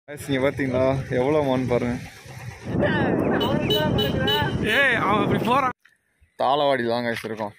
guys, இங்க பார்த்தீங்களா எவ்வளோ மான் பாருங்க ஏய் அவன் அப்படி போறான் தாளவாடி தான் guys இருக்கோம்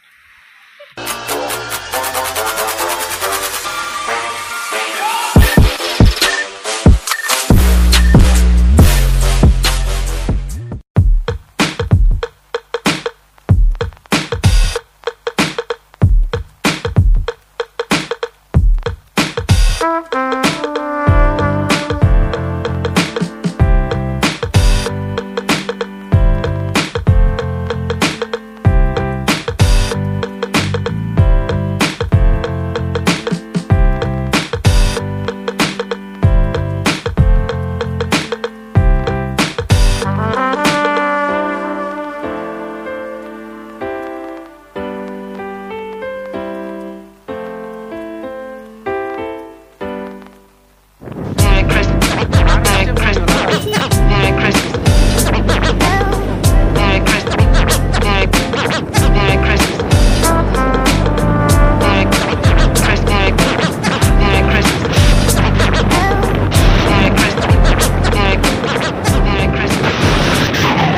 Merry Christmas. Merry Christmas. Merry Christmas. Merry Christmas. Merry Merry Christmas. Merry Christmas. Merry Merry Christmas. Merry Christmas. Merry Merry Christmas.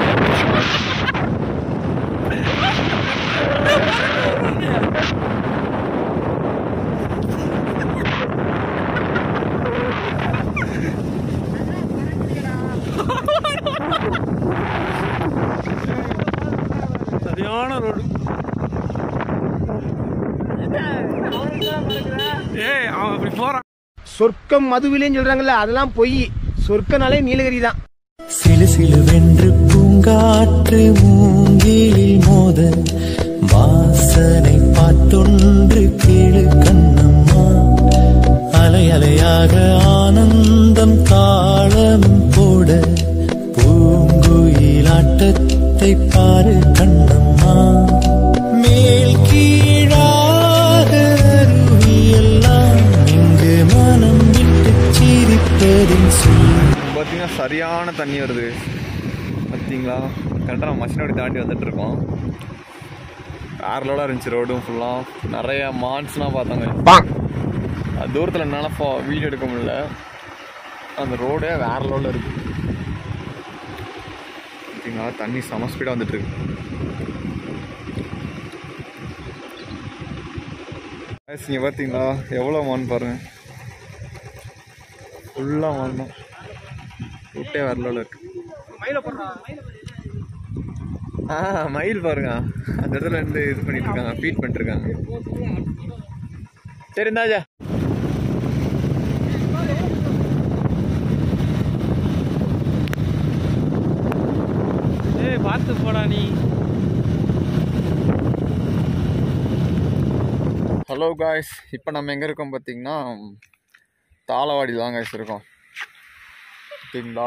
சரியான ரோடு ஏய் அவன் அப்படி போறான் சொர்க்கம் மதுவிலேன்னு சொல்றாங்கல்ல அதெல்லாம் பொய் சொர்க்கனாலே நீலகிரி தான் சிலு சிலுவென்று பூங்காற்று மூங்கிலில் மோத வாசனை பார்த்தொன்று கேளு கண்ணம்மா அலை அலையாக ஆனந்தம் தாளம் போட பூங்குயிலாட்டத்தை பாரு கண்ணம்மா மேல் கீழாக அருவியெல்லாம் இங்கு மனம் விட்டு சிரிப்பதின் சொல்லி இங்க பார்த்தீங்கன்னா சரியான தண்ணி வருது பார்த்தீங்களா கரெக்டாக நம்ம மச்சினோடி தாண்டி வந்துட்டு இருக்கோம் வேற லெவலாக இருந்துச்சு ரோடும் ஃபுல்லாக நிறைய மான்ஸ்லாம் பார்த்தாங்க அது தூரத்தில் என்னால் ஃபோ வீடியோ எடுக்க முடியல அந்த ரோடே வேற லெவலில் இருக்கு பார்த்தீங்களா தண்ணி செம ஸ்பீடாக வந்துட்டு இருக்கு Guys, இங்க பார்த்தீங்களா எவ்வளோ மான் பாருங்க ஃபுல்லாக மான் தான் விட்டே வரல இருக்கு ஆ மயில் பாருங்க அந்த இடத்துல இருந்து இது பண்ணிட்டு இருக்காங்க ஃபீட் பண்ணிட்டு இருக்காங்க சரி இந்தாஜா ஏய் பார்த்து போடா நீ ஹலோ காய்ஸ் இப்போ நம்ம எங்கே இருக்கோம் பார்த்தீங்கன்னா தாளவாடி தான் காய்ஸ் இருக்கோம் பார்த்தீங்களா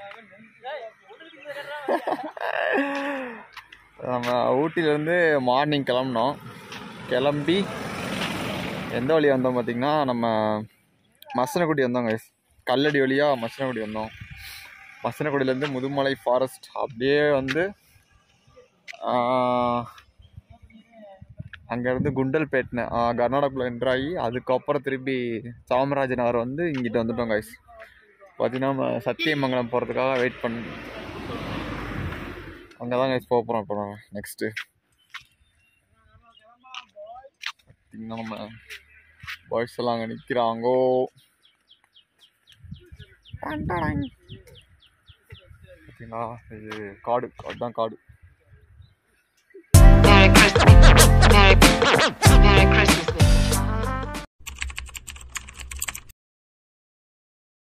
நம்ம ஊட்டியிலேருந்து மார்னிங் கிளம்புனோம் கிளம்பி எந்த வழி வந்தோம் பார்த்தீங்கன்னா நம்ம மசனக்குடி வந்தோம் guys கல்லடி வழியாக மசனக்குடி வந்தோம் மசனக்குடியிலேருந்து முதுமலை ஃபாரஸ்ட் அப்படியே வந்து அங்கேருந்து குண்டல்பேட்னு கர்நாடகாக்குள்ள என்ட்ராகி அதுக்கப்புறம் திருப்பி சாமராஜ நகர் வந்து இங்கிட்ட வந்துட்டோம் கைஸ் பார்த்தீங்கன்னா நம்ம சத்தியமங்கலம் போகிறதுக்காக வெயிட் பண்ண அங்கே தான் கைஸ் போக போகிறோம் இப்போ நெக்ஸ்ட்டு பார்த்தீங்கன்னா நம்ம பாய்ஸ் எல்லாம் அங்கே நிற்கிறாங்கோ பார்த்தீங்களா இது காடு அதுதான் காடு